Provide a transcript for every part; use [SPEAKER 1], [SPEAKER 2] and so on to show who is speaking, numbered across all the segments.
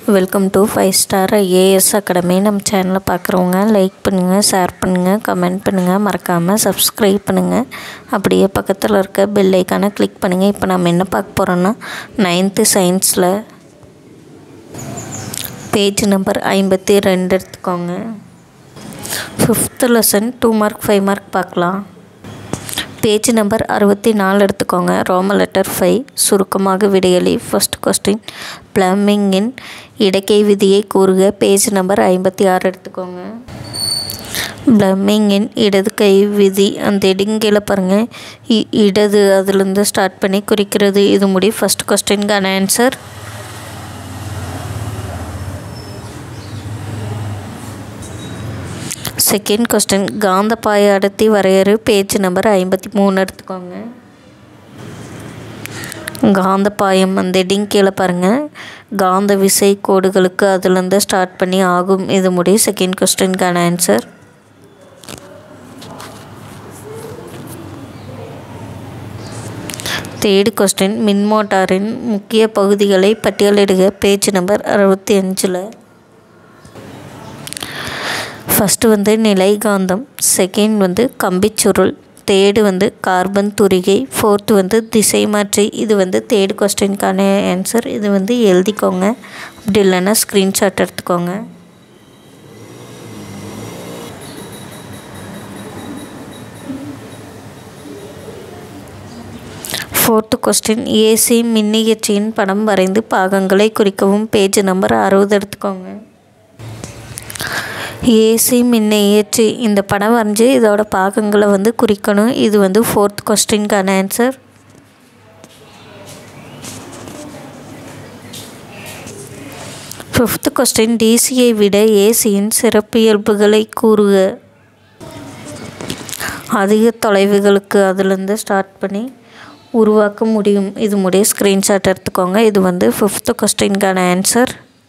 [SPEAKER 1] welcome to five star AS academy நம்ம சேனலை பார்க்குறவங்க லைக் பண்ணுங்கள் ஷேர் பண்ணுங்கள் கமெண்ட் பண்ணுங்கள் மறக்காமல் சப்ஸ்கிரைப் பண்ணுங்கள் அப்படியே பக்கத்தில் இருக்க பெல் ஐக்கானை கிளிக் பண்ணுங்கள் இப்போ நம்ம என்ன பார்க்க போகிறோன்னா நைன்த்து சயின்ஸில் பேஜ் நம்பர் ஐம்பத்தி ரெண்டு எடுத்துக்கோங்க fifth lesson two mark five mark பார்க்கலாம் பேஜ் நம்பர் அறுபத்தி நாலு எடுத்துக்கோங்க ரோம லெட்டர் ஃபைவ் சுருக்கமாக விடையளி ஃபர்ஸ்ட் கொஸ்டின் பிளம்பிங்கின் இடக்கை விதியை கூறுக பேஜ் நம்பர் ஐம்பத்தி ஆறு எடுத்துக்கோங்க பிளம்பிங்கின் இடது கை விதி அந்த இடுங்கையில் பாருங்கள் இ- இடது அதுலேருந்து ஸ்டார்ட் பண்ணி குறிக்கிறது இது முடி ஃபர்ஸ்ட் கொஸ்டின்கான ஆன்சர் செகண்ட் கொஸ்டின் காந்தப்பாய அடர்த்தி வரையறு பேஜ் நம்பர் ஐம்பத்தி மூணு எடுத்துக்கோங்க காந்தப்பாயம் அந்த இடிங் கீழே பாருங்கள் காந்த விசை கோடுகளுக்கு அதுலேருந்து ஸ்டார்ட் பண்ணி ஆகும் இது முடி செகண்ட் கொஸ்டின்கான ஆன்சர் தேர்டு கொஸ்டின் மின் மோட்டாரின் முக்கிய பகுதிகளை பட்டியலிடுக பேஜ் நம்பர் அறுபத்தி அஞ்சில் ஃபஸ்ட்டு வந்து நிலைகாந்தம் செகண்ட் வந்து கம்பிச்சுருள் தேர்டு வந்து கார்பன் துரிகை ஃபோர்த்து வந்து திசை மாற்றி இது வந்து தேர்டு கொஸ்டினுக்கான ஆன்சர் இது வந்து எழுதிக்கோங்க அப்படி இல்லைன்னா ஸ்க்ரீன்ஷாட் எடுத்துக்கோங்க ஃபோர்த்து கொஸ்டின் ஏசி மின்னியற்றியின் படம் வரைந்து பாகங்களை குறிக்கவும் பேஜ் நம்பர் அறுபது எடுத்துக்கோங்க ஏசி மின்னியற்றி இந்த படம் வரைஞ்சி இதோட பாகங்களை வந்து குறிக்கணும் இது வந்து ஃபோர்த் கொஸ்டின்கான ஆன்சர் ஃபிஃப்த் கொஸ்டின் டிசியை விட ஏசியின் சிறப்பியல்புகளை கூறுக அதிக தொலைவுகளுக்கு அதுலேருந்து ஸ்டார்ட் பண்ணி உருவாக்க முடியும் இது முடிய ஸ்க்ரீன்ஷாட் எடுத்துக்கோங்க இது வந்து ஃபிஃப்த்து கொஸ்டின்கான ஆன்சர்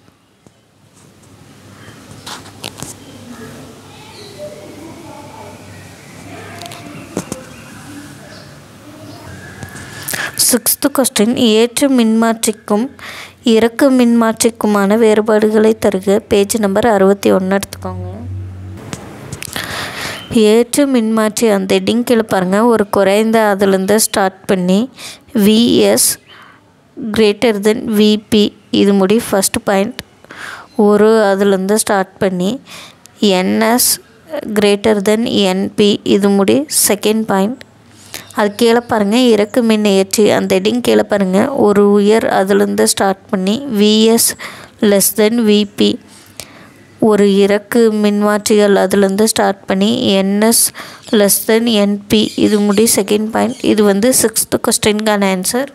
[SPEAKER 1] சிக்ஸ்த்து கொஸ்டின் ஏற்று மின்மாற்றிக்கும் இறக்கு மின்மாற்றிக்குமான வேறுபாடுகளை தருக பேஜ் நம்பர் அறுபத்தி ஒன்று எடுத்துக்கோங்க ஏற்று மின்மாற்றி அந்த ஹெட்டிங் கீழே பாருங்கள் ஒரு குறைந்த அதுலேருந்து ஸ்டார்ட் பண்ணி விஎஸ் கிரேட்டர் தென் விபி இது முடி ஃபஸ்ட் பாயிண்ட் ஒரு அதுலேருந்து ஸ்டார்ட் பண்ணி என்எஸ் கிரேட்டர் தென் என்பி இது முடி செகண்ட் பாயிண்ட் அது கீழே பாருங்கள் இறக்கு மின் ஏற்றி அந்த ஹெட்டிங் கீழே பாருங்கள் ஒரு உயர் அதுலேருந்து ஸ்டார்ட் பண்ணி விஎஸ் லெஸ் தென் விபி ஒரு இறக்கு மின்மாற்றிகள் அதுலேருந்து ஸ்டார்ட் பண்ணி என்எஸ் லெஸ் தென் என்பி இது முடி செகண்ட் பாயிண்ட் இது வந்து சிக்ஸ்த்து கொஸ்டின்கான ஆன்சர்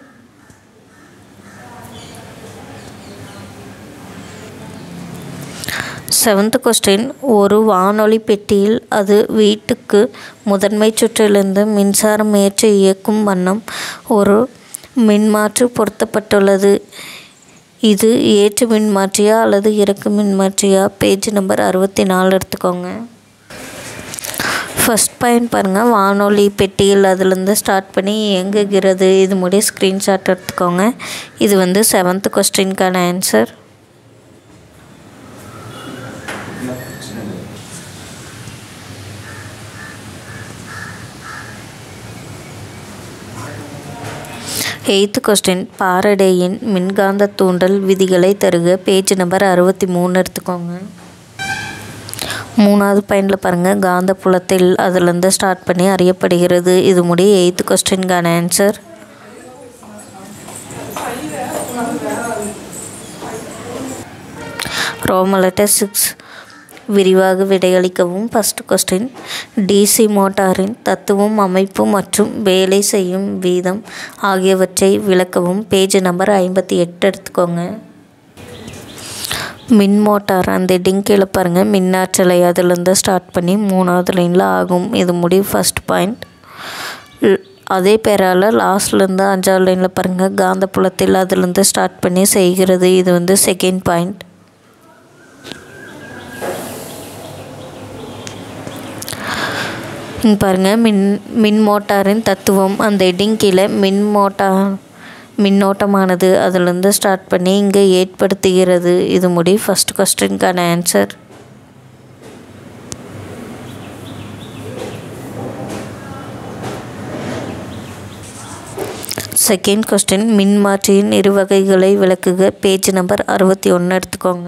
[SPEAKER 1] செவன்த் கொஸ்டின் ஒரு வானொலி பெட்டியில் அது வீட்டுக்கு முதன்மை சுற்றிலிருந்து மின்சாரம் ஏற்றி இயக்கும் வண்ணம் ஒரு மின்மாற்றி பொருத்தப்பட்டுள்ளது இது ஏற்று மின்மாற்றியா அல்லது இறக்கு மின்மாற்றியா பேஜ் நம்பர் அறுபத்தி நாலு எடுத்துக்கோங்க ஃபஸ்ட் பாயிண்ட் பாருங்கள் வானொலி பெட்டியில் அதுலேருந்து ஸ்டார்ட் பண்ணி இயங்குகிறது இது முடிய ஸ்க்ரீன்ஷாட் எடுத்துக்கோங்க இது வந்து செவன்த் கொஸ்டின்கான ஆன்சர் எய்த்து கொஸ்டின் பாரடேயின் மின்காந்த தூண்டல் விதிகளை தருக பேஜ் நம்பர் அறுபத்தி மூணு எடுத்துக்கோங்க மூணாவது பாயிண்டில் பாருங்கள் காந்த புலத்தில் அதுலேருந்து ஸ்டார்ட் பண்ணி அறியப்படுகிறது இது முடிய எய்த்து கொஸ்டின்கான ஆன்சர் ரோமலெட்டர் சிக்ஸ் விரிவாக விடையளிக்கவும் ஃபஸ்ட் கொஸ்டின் டிசி மோட்டாரின் தத்துவம் அமைப்பு மற்றும் வேலை செய்யும் வீதம் ஆகியவற்றை விளக்கவும் பேஜ் நம்பர் ஐம்பத்தி எட்டு எடுத்துக்கோங்க மின் மோட்டார் அந்த ஹெட்டிங் கீழே பாருங்கள் மின்னாற்றலை அதுலேருந்து ஸ்டார்ட் பண்ணி மூணாவது லைனில் ஆகும் இது முடிவு ஃபஸ்ட் பாயிண்ட் அதே பேரால் லாஸ்ட்லேருந்து அஞ்சாவது லைனில் பாருங்கள் காந்தப்புலத்தில் அதுலேருந்து ஸ்டார்ட் பண்ணி செய்கிறது இது வந்து செகண்ட் பாயிண்ட் இங்க பாருங்கள் மின் மின் மோட்டாரின் தத்துவம் அந்த ஹெட்டிங் கீழே மின் மோட்டார் மின்னோட்டமானது அதிலிருந்து ஸ்டார்ட் பண்ணி இங்கே ஏற்படுத்துகிறது இது முடி ஃபஸ்ட் கொஸ்டினுக்கான ஆன்சர் செகண்ட் கொஸ்டின் மின்மாற்றியின் இரு வகைகளை விளக்குக பேஜ் நம்பர் அறுபத்தி ஒன்று எடுத்துக்கோங்க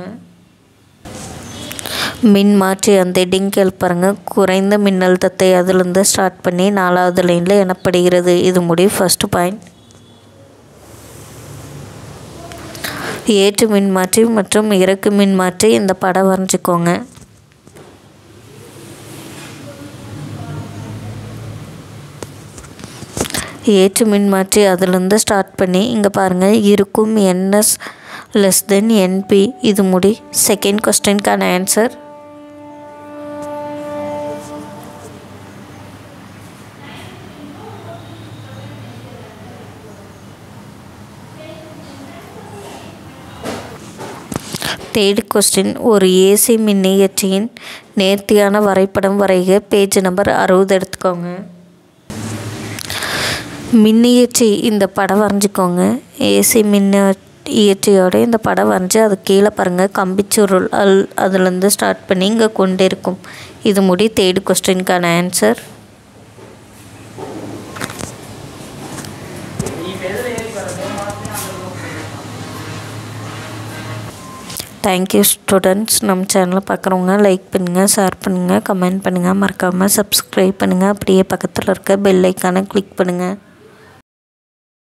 [SPEAKER 1] மின்மாற்றி அந்த டிங்கல் பாருங்க குறைந்த மின்னழுத்தத்தை அதிலிருந்து ஸ்டார்ட் பண்ணி நாலாவது லைனில் எனப்படுகிறது இது முடி ஃபஸ்ட்டு பாயிண்ட் ஏற்று மின்மாற்றி மற்றும் இறக்கு மின்மாற்றி இந்த படம் வரைஞ்சிக்கோங்க ஏற்று மின்மாற்றி அதிலிருந்து ஸ்டார்ட் பண்ணி இங்கே பாருங்கள் இருக்கும் என்எஸ் லெஸ் தென் என்பி இது முடி செகண்ட் கொஸ்டினுக்கான ஆன்சர் தேர்ட் கொஸ்டின் ஒரு ஏசி மின்னியற்றியின் நேர்த்தியான வரைபடம் வரைக பேஜ் நம்பர் அறுபது எடுத்துக்கோங்க மின்னியற்றி இந்த படம் வரைஞ்சிக்கோங்க ஏசி மின்ன இயற்றியோட இந்த படம் வரைஞ்சி அது கீழே பாருங்கள் கம்பிச்சுருள் அல் அதுலேருந்து ஸ்டார்ட் பண்ணி இங்கே கொண்டு இருக்கும் இது முடி தேர்டு கொஸ்டினுக்கான ஆன்சர் தேங்க்யூ ஸ்டூடெண்ட்ஸ் நம்ம சேனலை பார்க்குறவங்க லைக் பண்ணுங்கள் ஷேர் பண்ணுங்கள் கமெண்ட் பண்ணுங்கள் மறக்காமல் சப்ஸ்கிரைப் பண்ணுங்கள் அப்படியே பக்கத்தில் இருக்க பெல் ஐக்கானை கிளிக் பண்ணுங்கள்